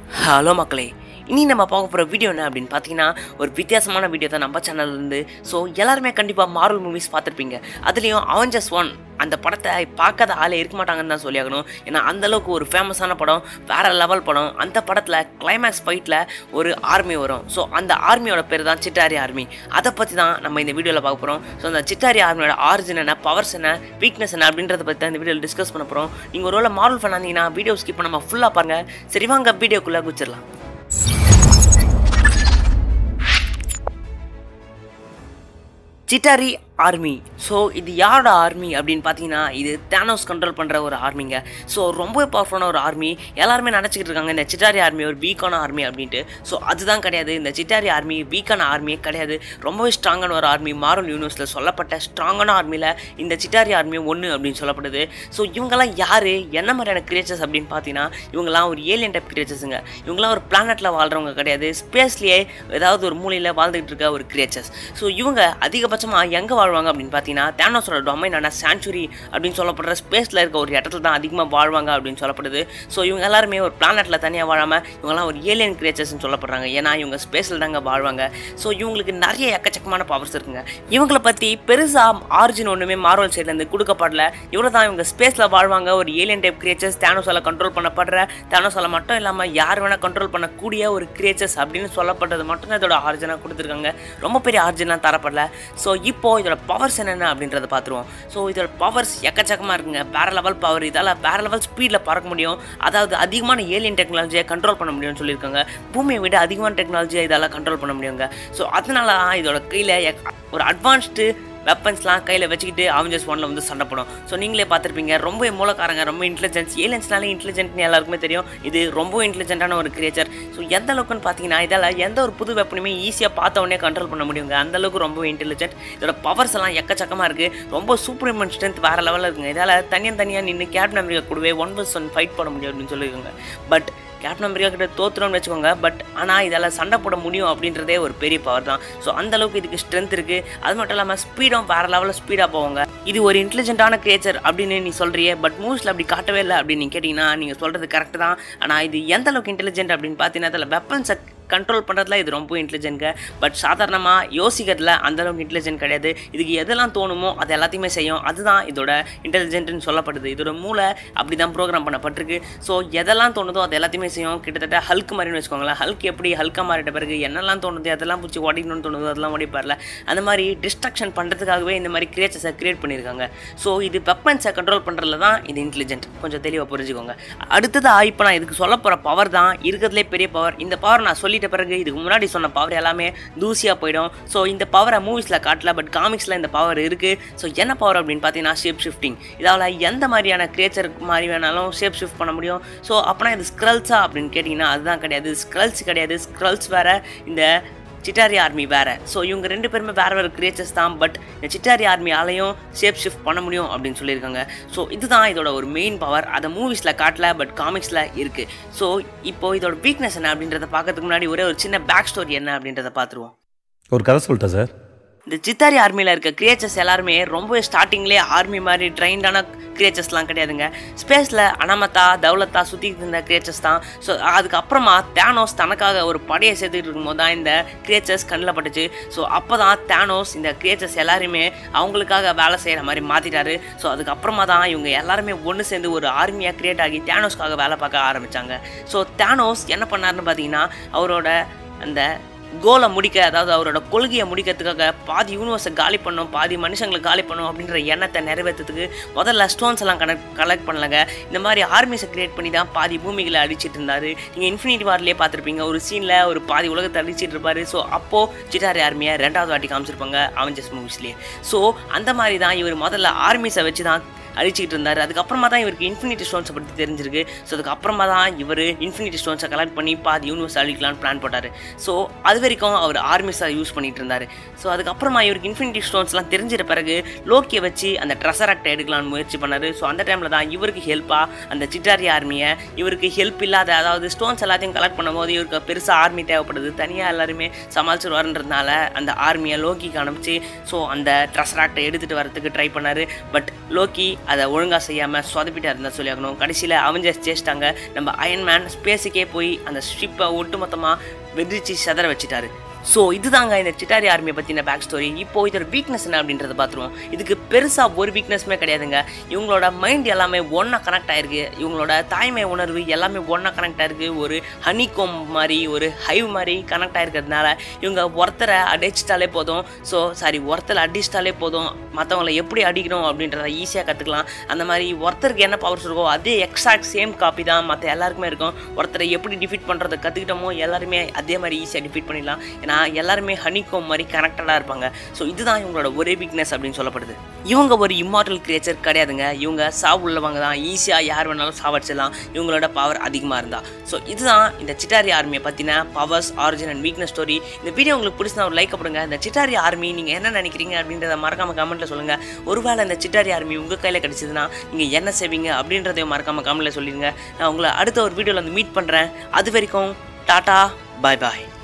hello மக்களே இனி நம்ம பார்க்க போகிற வீடியோ என்ன அப்படின்னு பார்த்தீங்கன்னா ஒரு வித்தியாசமான வீடியோ தான் நம்ம சேனல்லேருந்து ஸோ எல்லாருமே கண்டிப்பாக மார்வல் மூவிஸ் பார்த்துருப்பீங்க அதுலேயும் அவெஞ்சர்ஸ் ஒன் அந்த படத்தை பார்க்காத ஆளே இருக்க மாட்டாங்கன்னு தான் சொல்லியாகணும் ஏன்னா அந்தளவுக்கு ஒரு ஃபேமஸான படம் வேறு லெவல் படம் அந்த படத்தில் கிளைமேக்ஸ் ஃபைட்டில் ஒரு ஆர்மி வரும் ஸோ அந்த ஆர்மியோட பேர் தான் சிட்டாரி ஆர்மி அதை பற்றி தான் நம்ம இந்த வீடியோவில் பார்க்க போகிறோம் ஸோ அந்த சிட்டாரி ஆர்மியோட ஆரிஜின் என்ன பவர்ஸ் என்ன வீக்னஸ் என்ன அப்படின்றத பற்றி தான் இந்த வீடியோவில் டிஸ்கஸ் பண்ண போகிறோம் நீங்கள் ஒரு வேளை மார்வல் ஃபேன் இருந்தீங்கன்னா வீடியோ ஸ்கிப் பண்ணாமல் ஃபுல்லாக பாருங்கள் சரி வாங்க வீடியோக்குள்ளே குச்சிடலாம் சிட்டாரி ஆர்மி ஸோ இது யாரோட ஆர்மி அப்படின்னு பார்த்தீங்கன்னா இது தேனோஸ் கண்ட்ரோல் பண்ணுற ஒரு ஆர்மிங்க ஸோ ரொம்ப பவர்ஃபுல்லான ஒரு ஆர்மி எல்லாருமே நினச்சிக்கிட்டு இருக்காங்க இந்த சிட்டாரி ஆர்மி ஒரு வீக்கான ஆர்மி அப்படின்ட்டு ஸோ அதுதான் கிடையாது இந்த சிட்டாரி ஆர்மி வீக்கான ஆர்மியே கிடையாது ரொம்பவே ஸ்ட்ராங்கான ஒரு ஆர்மி மாரல் யூனிவர்ஸில் சொல்லப்பட்ட ஸ்ட்ராங்கான ஆர்மியில் இந்த சிட்டாரி ஆர்மி ஒன்று அப்படின்னு சொல்லப்படுது ஸோ இவங்கெல்லாம் யார் என்ன மாதிரியான கிரியேச்சர்ஸ் அப்படின்னு பார்த்தீங்கன்னா இவங்கெல்லாம் ஒரு ஏலியன் டைப் கிரியேச்சர்ஸுங்க இவங்கெல்லாம் ஒரு பிளானட்டில் வாழ்கிறவங்க கிடையாது ஸ்பேஸ்லேயே ஏதாவது ஒரு மூலையில் வாழ்ந்துகிட்டு இருக்க ஒரு கிரியேச்சர்ஸ் ஸோ இவங்க அதிகபட்சமாக எங்கே வாழ்வாங்க அப்படின்னு பார்த்தீங்கன்னா தேனோஸோட டொமைனான சான்ச்சுரி அப்படின்னு சொல்லப்படுற ஸ்பேஸில் இருக்க ஒரு இடத்துல தான் அதிகமாக வாழ்வாங்க அப்படின்னு சொல்லப்படுது ஸோ இவங்க எல்லாருமே ஒரு பிளானட்டில் தனியாக வாழாமல் இவங்கெல்லாம் ஒரு ஏலியன் கிரியேச்சர்ஸ்னு சொல்லப்படுறாங்க ஏன்னா இவங்க ஸ்பேஸில் தாங்க வாழ்வாங்க ஸோ இவங்களுக்கு நிறைய எக்கச்சக்கமான பவர்ஸ் இருக்குங்க இவங்களை பற்றி பெருசாக ஆரிஜின் ஒன்றுமே மார்வல் சைட்லேருந்து கொடுக்கப்படல இவ்வளோ தான் இவங்க ஸ்பேஸில் வாழ்வாங்க ஒரு ஏலியன் டைப் கிரியேச்சர்ஸ் தேனோஸால் கண்ட்ரோல் பண்ணப்படுற தேனோஸால் மட்டும் இல்லாமல் யார் வேணால் கண்ட்ரோல் பண்ணக்கூடிய ஒரு கிரியேச்சர்ஸ் அப்படின்னு சொல்லப்பட்டது மட்டும்தான் இதோட ஆரிஜினாக கொடுத்துருக்காங்க ரொம்ப பெரிய ஆரிஜினாக தரப்படல ஸோ இப்போ இதோட பவர்ஸ் என்னென்ன அப்படின்றத பார்த்துருவோம் ஸோ இதோட பவர்ஸ் எக்கச்சக்கமாக இருக்குங்க வேற லெவல் பவர் இதால் வேற லெவல் ஸ்பீடில் பறக்க முடியும் அதாவது அதிகமான ஏலியன் டெக்னாலஜியை கண்ட்ரோல் பண்ண முடியும்னு சொல்லியிருக்காங்க பூமியை விட அதிகமான டெக்னாலஜியை இதால் கண்ட்ரோல் பண்ண முடியுங்க ஸோ அதனால தான் இதோட கையில் ஒரு அட்வான்ஸ்டு வெப்பன்ஸ்லாம் கையில் வச்சுக்கிட்டு அவெஞ்சர்ஸ் ஒன்ல வந்து சண்டை போடும் ஸோ நீங்களே பார்த்துருப்பீங்க ரொம்ப மூலக்காரங்க ரொம்ப இன்டெலிஜென்ஸ் ஏலியன்ஸ்னாலே இன்டெலிஜென்ட்னு எல்லாருக்குமே தெரியும் இது ரொம்ப இன்டெலிஜென்ட்டான ஒரு கிரியேச்சர் ஸோ எந்த அளவுக்குன்னு பார்த்தீங்கன்னா இதால் எந்த ஒரு புது வெப்பனுமே ஈஸியாக பார்த்த உடனே கண்ட்ரோல் பண்ண முடியுங்க அந்த அளவுக்கு ரொம்ப இன்டெலிஜென்ட் இதோட பவர்ஸ் எல்லாம் எக்கச்சக்கமாக இருக்குது ரொம்ப சூப்பர் இமன் ஸ்ட்ரென்த் வேறு லெவலில் இருக்குங்க இதால் தனியாக தனியாக நின்று கேப்டன் அமெரிக்கா கூடவே ஒன் வர்ஸ் ஒன் ஃபைட் பண்ண முடியும் அப்படின்னு சொல்லியிருக்காங்க பட் கேப்டன் அமெரிக்கா கிட்ட தோத்துறோம்னு வச்சுக்கோங்க பட் ஆனால் இதால் சண்டை போட முடியும் அப்படின்றதே ஒரு பெரிய பவர் தான் ஸோ அந்த அளவுக்கு இதுக்கு ஸ்ட்ரென்த் இருக்குது அது மட்டும் இல்லாமல் ஸ்பீடும் வேறு லெவலில் ஸ்பீடாக போவாங்க இது ஒரு இன்டெலிஜென்ட்டான கிரியேச்சர் அப்படின்னு நீ சொல்கிறியே பட் மூவ்ஸில் அப்படி காட்டவே இல்லை அப்படின்னு நீங்கள் கேட்டிங்கன்னா நீங்கள் சொல்கிறது கரெக்ட் தான் ஆனால் இது எந்த அளவுக்கு இன்டெலிஜென்ட் அப்படின்னு பார்த்தீங்கன்னா அதில் வெப்பன்ஸை கண்ட்ரோல் பண்ணுறதுல இது ரொம்ப இன்டெலிஜென்ட்ங்க பட் சாதாரணமாக யோசிக்கிறதுல அந்தளவுக்கு இன்டெலிஜென்ட் கிடையாது இதுக்கு எதெல்லாம் தோணுமோ அது எல்லாத்தையுமே செய்யும் அதுதான் இதோட இன்டெலிஜென்ட்னு சொல்லப்படுது இதோட மூளை அப்படி தான் ப்ரோக்ராம் பண்ணப்பட்டிருக்கு ஸோ எதெல்லாம் தோணுதோ அது எல்லாத்தையுமே செய்யும் கிட்டத்தட்ட ஹல்க் மாதிரின்னு வச்சுக்கோங்களேன் ஹல்க் எப்படி ஹல்காக மாறிட்ட பிறகு என்னெல்லாம் தோணுது அதெல்லாம் பிடிச்சி உடைக்கணும்னு தோணுதோ அதெல்லாம் உடைப்பார்ல அந்த மாதிரி டிஸ்ட்ரக்ஷன் பண்ணுறதுக்காகவே இந்த மாதிரி கிரியேச்சர்ஸை கிரியேட் பண்ணியிருக்காங்க ஸோ இது வெப்பன்ஸை கண்ட்ரோல் பண்ணுறதுல தான் இது இன்டெலிஜென்ட் கொஞ்சம் தெளிவாக புரிஞ்சுக்கோங்க அடுத்ததாக இப்போ நான் இதுக்கு சொல்ல போகிற பவர் தான் இருக்கிறதுலே பெரிய பவர் இந்த பவர் நான் சொல்லி சொல்லிட்ட பிறகு இதுக்கு முன்னாடி சொன்ன பவர் எல்லாமே தூசியாக போயிடும் ஸோ இந்த பவரை மூவிஸில் காட்டல பட் காமிக்ஸில் இந்த பவர் இருக்குது ஸோ என்ன பவர் அப்படின்னு பார்த்தீங்கன்னா ஷேப் ஷிஃப்டிங் இதால் எந்த மாதிரியான கிரியேச்சர் மாதிரி வேணாலும் ஷேப் ஷிஃப்ட் பண்ண முடியும் ஸோ அப்போனா இது ஸ்க்ரல்ஸா அப்படின்னு கேட்டிங்கன்னா அதுதான் கிடையாது ஸ்க்ரல்ஸ் கிடையாது ஸ்க்ரல்ஸ் வேறு இந்த சிட்டாரி ஆர்மி வேறு ஸோ இவங்க ரெண்டு பேருமே வேறு வேறு கிரியேச்சர்ஸ் தான் பட் இந்த சிட்டாரி ஆர்மியாலையும் ஷேப் ஷிஃப்ட் பண்ண முடியும் அப்படின்னு சொல்லியிருக்காங்க ஸோ இதுதான் இதோட ஒரு மெயின் பவர் அதை மூவிஸில் காட்டல பட் காமிக்ஸில் இருக்குது ஸோ இப்போ இதோட வீக்னஸ் என்ன அப்படின்றத பார்க்கறதுக்கு முன்னாடி ஒரே ஒரு சின்ன பேக் ஸ்டோரி என்ன அப்படின்றத பார்த்துருவோம் ஒரு கதை சொல்லிட்டா சார் இந்த சித்தாரி ஆர்மியில் இருக்க கிரியேச்சர்ஸ் எல்லாருமே ரொம்ப ஸ்டார்டிங்லேயே ஆர்மி மாதிரி ட்ரைன்டான கிரியேச்சர்ஸ்லாம் கிடையாதுங்க ஸ்பேஸில் அனமத்தா தௌலத்தா சுற்றிட்டு இருந்த கிரியேச்சர்ஸ் தான் ஸோ அதுக்கப்புறமா தேனோஸ் தனக்காக ஒரு படையை சேர்த்துட்டு இருக்கும்போது தான் இந்த கிரியேச்சர்ஸ் கண்ணில் பட்டுச்சு ஸோ அப்போ தான் தேனோஸ் இந்த கிரியேச்சர்ஸ் எல்லாருமே அவங்களுக்காக வேலை செய்கிற மாதிரி மாற்றிட்டாரு ஸோ அதுக்கப்புறமா தான் இவங்க எல்லாருமே ஒன்று சேர்ந்து ஒரு ஆர்மியாக கிரியேட் ஆகி தேனோஸ்க்காக வேலை பார்க்க ஆரம்பித்தாங்க ஸோ தேனோஸ் என்ன பண்ணாருன்னு பார்த்தீங்கன்னா அவரோட அந்த கோலை முடிக்க அதாவது அவரோட கொள்கையை முடிக்கிறதுக்காக பாதி யூனிவர்ஸை காலி பண்ணும் பாதி மனுஷங்களை காலி பண்ணும் அப்படின்ற எண்ணத்தை நிறைவேற்றுறதுக்கு முதல்ல ஸ்டோன்ஸ் எல்லாம் கனெக்ட் கலெக்ட் பண்ணலங்க இந்த மாதிரி ஆர்மிஸை கிரியேட் பண்ணி தான் பாதி பூமிகளை அடிச்சிட்டு இருந்தாரு நீங்கள் இன்ஃபினிட்டி வார்லேயே பார்த்துருப்பீங்க ஒரு சீனில் ஒரு பாதி உலகத்தை அடிச்சிட்டு இருப்பாரு ஸோ அப்போது சிட்டாரி ஆர்மியை ரெண்டாவது வாட்டி காமிச்சிருப்பாங்க அவெஞ்சர்ஸ் மூவிஸ்லேயே ஸோ அந்த மாதிரி தான் இவர் முதல்ல ஆர்மிஸை வச்சு தான் அழிச்சிக்கிட்டு இருந்தார் அதுக்கப்புறமா தான் இவருக்கு இன்ஃபினிட்டி ஸ்டோன்ஸை பற்றி தெரிஞ்சிருக்கு ஸோ அதுக்கப்புறமா தான் இவர் இன்ஃபினிட்டி ஸ்டோன்ஸை கலெக்ட் பண்ணி பாதி யூனிவர்ஸ் அழிக்கலாம்னு பிளான் போட்டார் ஸோ அது வரைக்கும் அவர் ஆர்மிஸாக யூஸ் பண்ணிட்டு இருந்தார் ஸோ அதுக்கப்புறமா இவருக்கு இன்ஃபினிட்டி ஸ்டோன்ஸ்லாம் தெரிஞ்சிட பிறகு லோக்கியை வச்சு அந்த ட்ரெஸராக்டை எடுக்கலாம்னு முயற்சி பண்ணார் ஸோ அந்த டைமில் தான் இவருக்கு ஹெல்ப்பாக அந்த சிட்டாரி ஆர்மியை இவருக்கு ஹெல்ப் இல்லாத அதாவது ஸ்டோன்ஸ் எல்லாத்தையும் கலெக்ட் பண்ணும்போது இவருக்கு பெருசாக ஆர்மி தேவைப்படுது தனியாக எல்லாருமே சமாளிச்சிருவாருன்றதுனால அந்த ஆர்மியை லோக்கிக்கு அனுப்பிச்சு ஸோ அந்த ட்ரெஸராக்டை எடுத்துகிட்டு வரதுக்கு ட்ரை பண்ணார் பட் லோக்கி அதை ஒழுங்காக செய்யாமல் சொதப்பிட்டா இருந்தால் சொல்லி ஆகணும் கடைசியில் அவஞ்சர்ஸ் ஜெயிச்சிட்டாங்க நம்ம அயன்மேன் ஸ்பேஸுக்கே போய் அந்த ஷிப்பை ஒட்டுமொத்தமாக வெடிச்சு செதற வச்சுட்டாரு ஸோ இதுதாங்க இந்த சிட்டாரி ஆர்மியை பற்றின பேக் ஸ்டோரி இப்போ இதோட வீக்னஸ் என்ன அப்படின்றத பார்த்துருவோம் இதுக்கு பெருசாக ஒரு வீக்னஸுமே கிடையாதுங்க இவங்களோட மைண்ட் எல்லாமே ஒன்றா கனெக்ட் ஆயிருக்கு இவங்களோட தாய்மை உணர்வு எல்லாமே ஒன்றா கனெக்ட் ஆயிருக்கு ஒரு ஹனிகோம் மாதிரி ஒரு ஹைவ் மாதிரி கனெக்ட் ஆயிருக்கிறதுனால இவங்க ஒருத்தரை அடிச்சிட்டாலே போதும் ஸோ சாரி ஒருத்தரை அடிச்சிட்டாலே போதும் மற்றவங்கள எப்படி அடிக்கணும் அப்படின்றத ஈஸியாக கற்றுக்கலாம் அந்த மாதிரி ஒருத்தருக்கு என்ன பவர்ஸ் இருக்கோ அதே எக்ஸாக்ட் சேம் காப்பி தான் மற்ற எல்லாருக்குமே இருக்கும் ஒருத்தரை எப்படி டிஃபீட் பண்ணுறதை கற்றுக்கிட்டோமோ எல்லாருமே அதே மாதிரி ஈஸியாக டிஃபீட் பண்ணிடலாம் ஏன்னா எல்லாருமே ஹனிகோம் மாதிரி கனெக்டடாக இருப்பாங்க ஸோ இதுதான் இவங்களோட ஒரே வீக்னஸ் அப்படின்னு சொல்லப்படுது இவங்க ஒரு இம்மார்டல் கிரியேச்சர் கிடையாதுங்க இவங்க சாவு உள்ளவங்க தான் ஈஸியாக யார் வேணாலும் சாவடிச்சிடலாம் இவங்களோட பவர் அதிகமாக இருந்தால் ஸோ இதுதான் இந்த சிட்டாரி ஆர்மியை பற்றின powers origin and weakness story இந்த வீடியோ உங்களுக்கு பிடிச்சா ஒரு லைக் பண்ணுங்க இந்த சிட்டாரி ஆர்மி நீங்கள் என்ன நினைக்கிறீங்க அப்படின்றத மறக்காம கமெண்ட்டில் சொல்லுங்கள் ஒருவேளை இந்த சிட்டாரி ஆர்மி உங்கள் கையில் கிடைச்சதுன்னா நீங்கள் என்ன செய்வீங்க அப்படின்றதையும் மறக்காம கமெண்ட்டில் சொல்லிடுங்க நான் உங்களை அடுத்த ஒரு வீடியோவில் வந்து மீட் பண்ணுறேன் அது வரைக்கும் டாட்டா பாய் பாய்